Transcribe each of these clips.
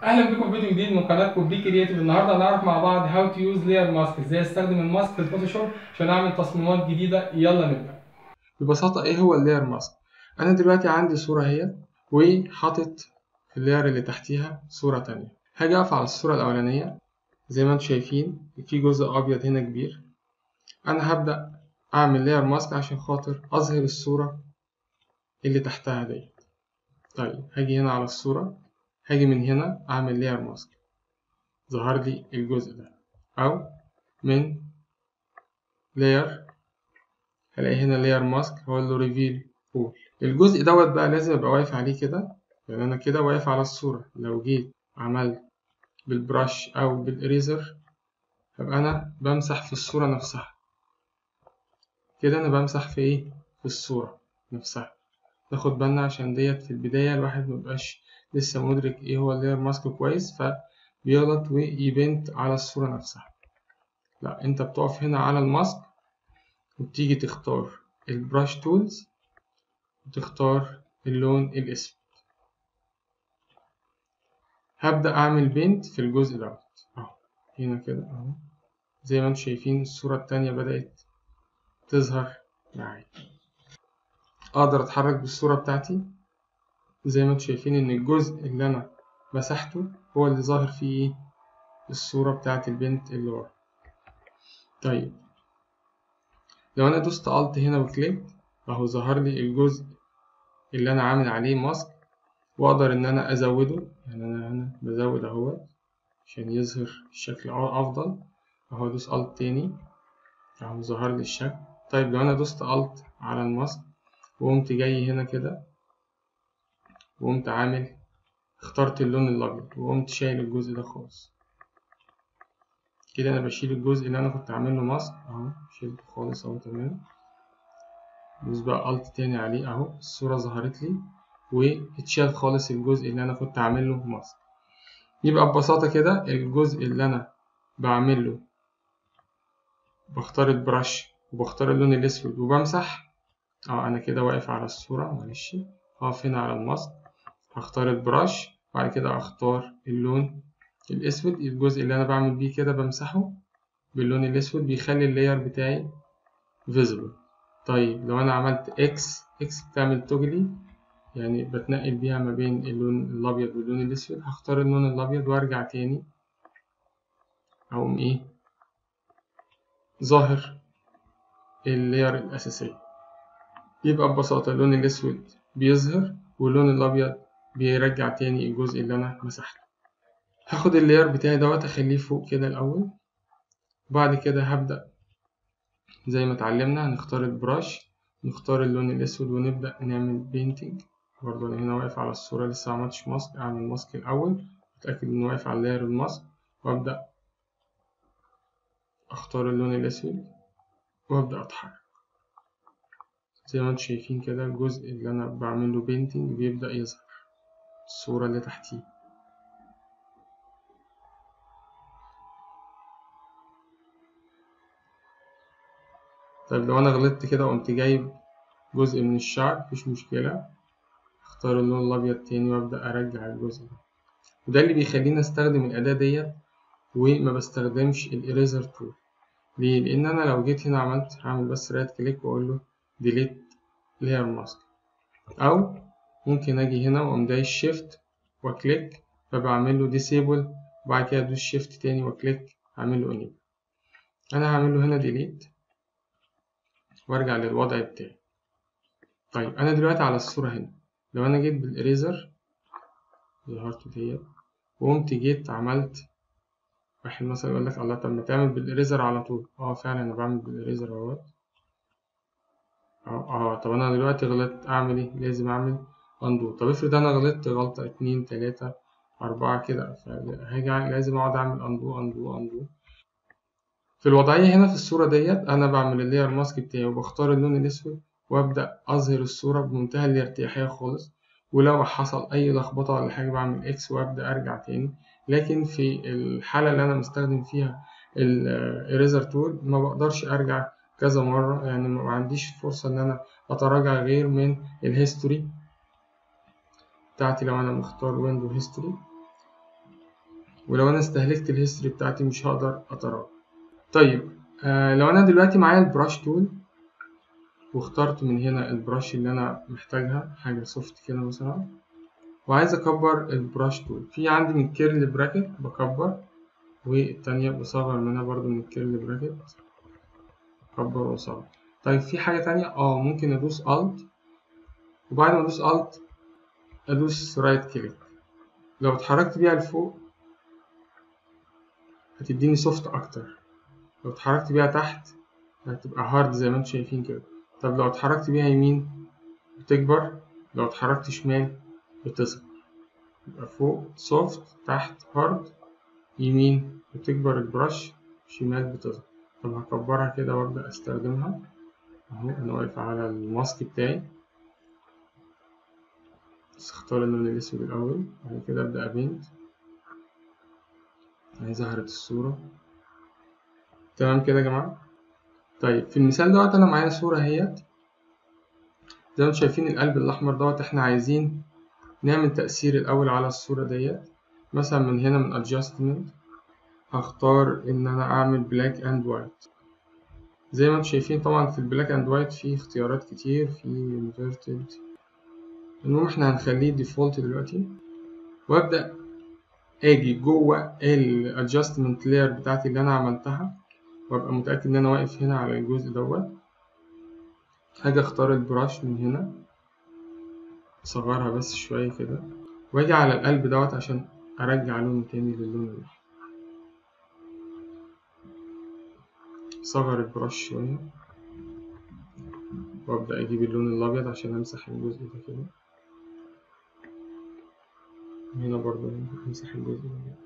اهلا بكم في فيديو جديد من قناتكم بي كرييتيف النهارده هنعرف مع بعض هاو تو يوز لاير ماسك ازاي استخدم الماسك في الفوتوشوب عشان اعمل تصميمات جديده يلا نبدا ببساطة ايه هو اللاير ماسك انا دلوقتي عندي صورة اهي وحاطط في اللاير اللي تحتيها صورة تانية هاجي اقف على الصورة الاولانية زي ما انتم شايفين في جزء ابيض هنا كبير انا هبدأ اعمل لاير ماسك عشان خاطر اظهر الصورة اللي تحتها دي طيب هاجي هنا على الصورة هاجي من هنا اعمل لاير ماسك ظهر لي الجزء ده او من لاير هلاقي هنا لاير ماسك هقول له ريفيل اول الجزء دوت بقى لازم ابقى واقف عليه كده يعني انا كده واقف على الصورة لو جيت عملت بالبراش او بالاريزر هبقى انا بمسح في الصورة نفسها كده انا بمسح في ايه في الصورة نفسها ناخد بالنا عشان ديت في البداية الواحد مبقاش لسه مدرك ايه هو اللاير ماسك كويس فبيغلط ويبنت على الصورة نفسها لا انت بتقف هنا على الماسك وبتيجي تختار البراش تولز وتختار اللون الاسود هبدأ اعمل بينت في الجزء دوت اهو هنا كده اهو زي ما انتم شايفين الصورة التانية بدأت تظهر معايا اقدر اتحرك بالصورة بتاعتي زي ما انتم شايفين ان الجزء اللي انا مسحته هو اللي ظاهر فيه ايه الصورة بتاعت البنت اللي ورا طيب لو انا دوست الت هنا وكليك اهو ظهر لي الجزء اللي انا عامل عليه ماسك واقدر ان انا ازوده يعني انا هنا بزود اهو عشان يظهر الشكل افضل اهو ادوس الت تاني اهو ظهر لي الشكل طيب لو انا دوست الت على الماسك وقمت جاي هنا كده وقمت عامل اخترت اللون الابيض وقمت شايل الجزء ده خالص كده انا بشيل الجزء اللي انا كنت عامله ماسك اهو شيلته خالص اهو تمام دوس بقى الت تاني عليه اهو الصورة ظهرت لي واتشال خالص الجزء اللي انا كنت عامله ماسك يبقى ببساطة كده الجزء اللي انا بعمله بختار البرش وبختار اللون الاسود وبمسح اه انا كده واقف على الصورة معلش هقف هنا على الماسك هختار البراش بعد كده اختار اللون الاسود الجزء اللي انا بعمل بيه كده بمسحه باللون الاسود بيخلي اللاير بتاعي فيزبل طيب لو انا عملت اكس اكس بتعمل توجلي يعني بتنقل بيها ما بين اللون الابيض واللون الاسود هختار اللون الابيض وارجع تاني اقوم ايه ظاهر اللاير الاساسيه يبقى ببساطه اللون الاسود بيظهر واللون الابيض بيرجع تاني الجزء اللي انا مسحته هاخد اللاير بتاعي دوت اخليه فوق كده الاول بعد كده هبدأ زي ما اتعلمنا هنختار البراش نختار اللون الاسود ونبدأ نعمل بينتنج برضه انا هنا واقف على الصورة لسه معملتش ماسك اعمل ماسك الاول اتأكد انه واقف على اللاير الماسك وابدأ اختار اللون الاسود وابدأ اتحرك زي ما انتم شايفين كده الجزء اللي انا بعمله بينتنج بيبدأ يظهر الصورة اللي تحتيه طيب لو انا غلطت كده وقمت جايب جزء من الشعر مفيش مشكلة اختار اللون الابيض تاني وابدأ ارجع الجزء ده وده اللي بيخليني استخدم الاداة ديت وما بستخدمش الاريزر تول ليه لان انا لو جيت هنا عملت هعمل بس رايت كليك واقول له ديليت لاير ماسك او ممكن اجي هنا واقوم دايس شيفت واكليك فبعمل له ديسيبل وبعد كده ادوس شيفت تاني واكليك اعمل له انيبل انا هعمل له هنا ديليت وارجع للوضع بتاعي طيب انا دلوقتي على الصورة هنا لو انا جيت بالاريزر ظهرت ديت وقمت جيت عملت واحد مثلا يقول لك الله طب ما تعمل بالاريزر على طول اه فعلا انا بعمل بالاريزر اهوت اه اه طب انا دلوقتي غلطت اعمل ايه لازم اعمل اندو طب افرض انا غلطت غلطة اتنين تلاتة اربعة كده فهاجي لازم اقعد اعمل اندو اندو اندو في الوضعية هنا في الصورة ديت أنا بعمل اللاير ماسك بتاعي وبختار اللون الأسود وأبدأ أظهر الصورة بمنتهى الارتياحية خالص ولو حصل أي لخبطة ولا حاجة بعمل إكس وأبدأ أرجع تاني لكن في الحالة اللي أنا مستخدم فيها الإريزر تول ما بقدرش أرجع كذا مرة يعني ما عنديش فرصة إن أنا أتراجع غير من الهيستوري بتاعتي لو أنا مختار ويندو هيستوري ولو انا استهلكت الهيستوري بتاعتي مش هقدر اتراجع طيب آه لو انا دلوقتي معايا البراش تول واخترت من هنا البراش اللي انا محتاجها حاجه سوفت كده مثلا وعايز اكبر البراش تول في عندي من كيرل براكت بكبر والتانية بصغر منها برضو من الكيرل براكت اكبر واصغر طيب في حاجة تانية اه ممكن ادوس الت وبعد ما ادوس الت ادوس رايت كليك لو اتحركت بيها لفوق هتديني سوفت اكتر لو اتحركت بيها تحت هتبقى هارد زي ما انتم شايفين كده طب لو اتحركت بيها يمين بتكبر لو اتحركت شمال بتصغر يبقى فوق سوفت تحت هارد يمين بتكبر البرش شمال بتصغر طب هكبرها كده وابدأ استخدمها اهو انا واقف على الماسك بتاعي بس اختار اللون الاسود الاول بعد كده ابدأ ابينت اهي ظهرت الصورة تمام كده يا جماعة طيب في المثال دوت انا معايا صورة اهيت زي ما انتم شايفين القلب الاحمر دوت احنا عايزين نعمل تأثير الاول على الصورة ديت مثلا من هنا من adjustment هختار ان انا اعمل black and white زي ما انتم شايفين طبعا في البلاك اند وايت في اختيارات كتير في inverted المهم احنا هنخليه default دلوقتي وابدأ اجي جوه ال adjustment layer بتاعتي اللي انا عملتها وابقى متأكد ان انا واقف هنا على الجزء دوت هاجي اختار البراش من هنا اصغرها بس شوية كده واجي على القلب دوت عشان ارجع لون تاني للون الأحمر صغر البراش شوية وابدأ اجيب اللون الابيض عشان امسح الجزء ده كده هنا برضه امسح الجزء ده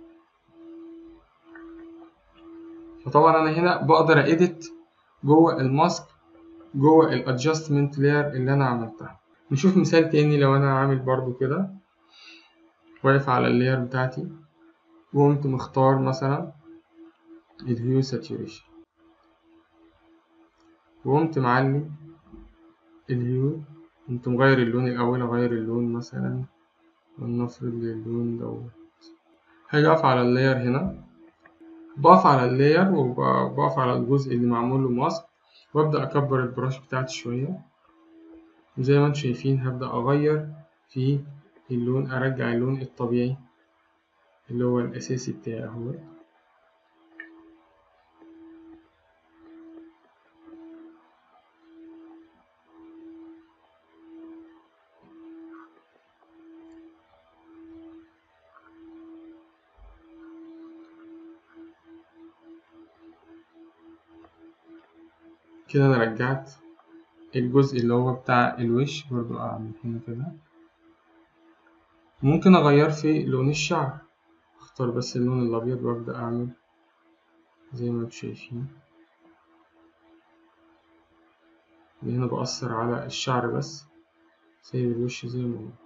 فطبعا انا هنا بقدر اديت جوه الماسك جوه الادجستمنت لاير اللي انا عملتها نشوف مثال تاني لو انا عامل برضو كده واقف على اللاير بتاعتي وقمت مختار مثلا الهيو ساتوريشن وقمت معلي الهيو قمت مغير اللون الاول اغير اللون مثلا ولنفرض اللون دوت هاجي اقف على اللاير هنا بقف على اللاير وبقف على الجزء اللي معمول له ماسك وابدا اكبر البراش بتاعتي شويه وزي ما انتم شايفين هبدا اغير في اللون ارجع اللون الطبيعي اللي هو الاساسي بتاعي اهو كده انا رجعت الجزء اللي هو بتاع الوش برضو اعمل هنا كده ممكن اغير في لون الشعر اختار بس اللون الابيض وابدا اعمل زي ما انتم شايفين هنا بأثر على الشعر بس سايب الوش زي ما هو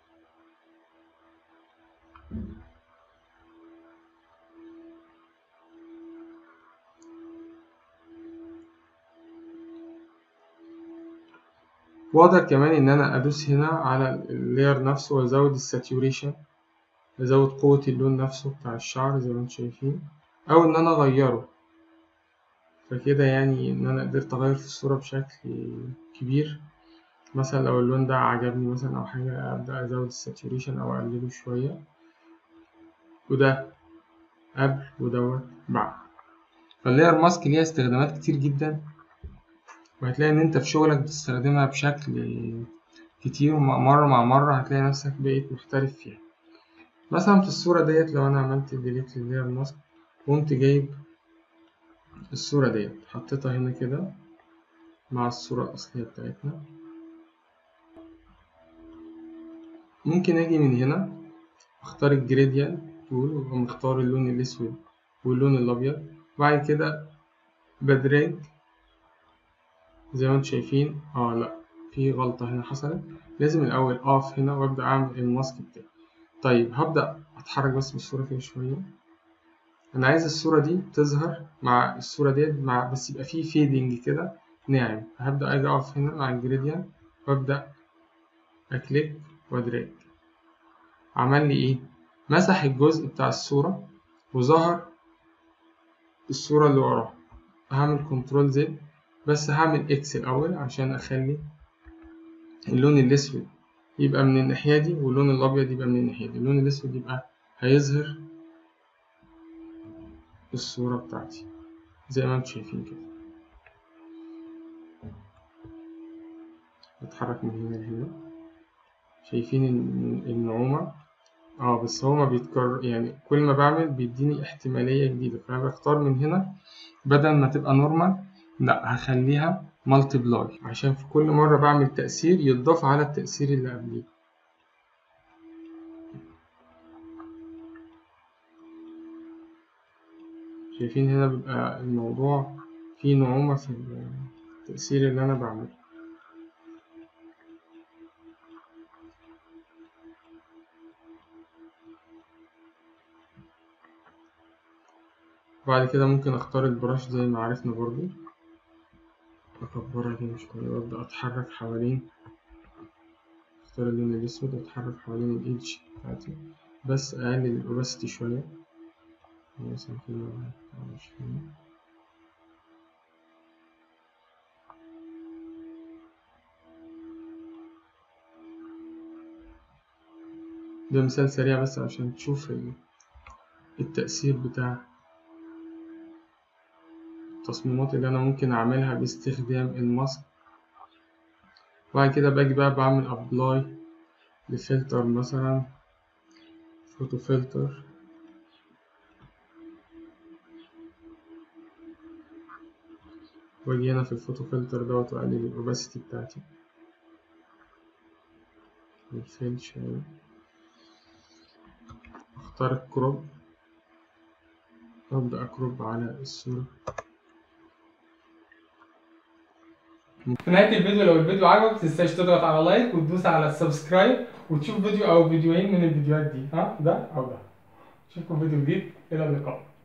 واقدر كمان ان انا ادوس هنا على اللاير نفسه وازود الساتوريشن ازود قوة اللون نفسه بتاع الشعر زي ما انتم شايفين او ان انا اغيره فكده يعني ان انا قدرت اغير في الصورة بشكل كبير مثلا لو اللون ده عجبني مثلا او حاجة ابدأ ازود الساتوريشن او اقلله شوية وده قبل ودوت بعد فاللاير ماسك ليها استخدامات كتير جدا وهتلاقي إن أنت في شغلك بتستخدمها بشكل كتير مرة مع مرة هتلاقي نفسك بقيت محترف فيها مثلا في الصورة ديت لو أنا عملت ديليت لللاير ماسك وقمت جايب الصورة ديت حطيتها هنا كده مع الصورة الأصلية بتاعتنا ممكن أجي من هنا أختار الجريديان تول وأقوم مختار اللون الأسود واللون الأبيض وبعد كده بدراج زي ما انتم شايفين اه لا في غلطة هنا حصلت لازم الأول أقف هنا وأبدأ أعمل الماسك بتاعي طيب هبدأ أتحرك بس بالصورة كده شوية أنا عايز الصورة دي تظهر مع الصورة ديت مع بس يبقى فيه فيدنج كده ناعم هبدأ أجي أقف هنا مع الجريديان وأبدأ أكليك وأدراج عمل لي إيه؟ مسح الجزء بتاع الصورة وظهر الصورة اللي وراها هعمل كنترول زد بس هعمل اكس الأول عشان أخلي اللون الأسود يبقى من الناحية دي واللون الأبيض يبقى من الناحية دي اللون الأسود يبقى هيظهر الصورة بتاعتي زي ما انتم شايفين كده بتحرك من هنا لهنا شايفين النعومة اه بس هو ما بيتكرر يعني كل ما بعمل بيديني احتمالية جديدة فأنا بختار من هنا بدل ما تبقى نورمال لا هخليها مالتيبلاي عشان في كل مرة بعمل تأثير يتضاف على التأثير اللي قبليه شايفين هنا بيبقى الموضوع فيه نعومة في التأثير اللي أنا بعمله بعد كده ممكن اختار البراش زي ما عرفنا برضو اكبرها كده شوية وابدأ اتحرك حوالين اختار اللون الاسود واتحرك حوالين الايدج بتاعتي بس اقلل الاوباسيتي شوية مثلا كده عشرين ده مثال سريع بس عشان تشوف التأثير بتاع التصميمات اللي أنا ممكن أعملها باستخدام الماسك وبعد كده باجي بقى بعمل أبلاي لفلتر مثلا فوتو فلتر واجي هنا في الفوتو فلتر دوت وأقلل الأوباسيتي بتاعتي الفيل شوية أختار الكروب وأبدأ أكروب على الصورة في نهاية الفيديو لو الفيديو عجبك متنساش تضغط على لايك وتدوس على السبسكرايب وتشوف فيديو أو فيديوهين من الفيديوهات دي ها ده أو ده أشوفكم في فيديو جديد إلى اللقاء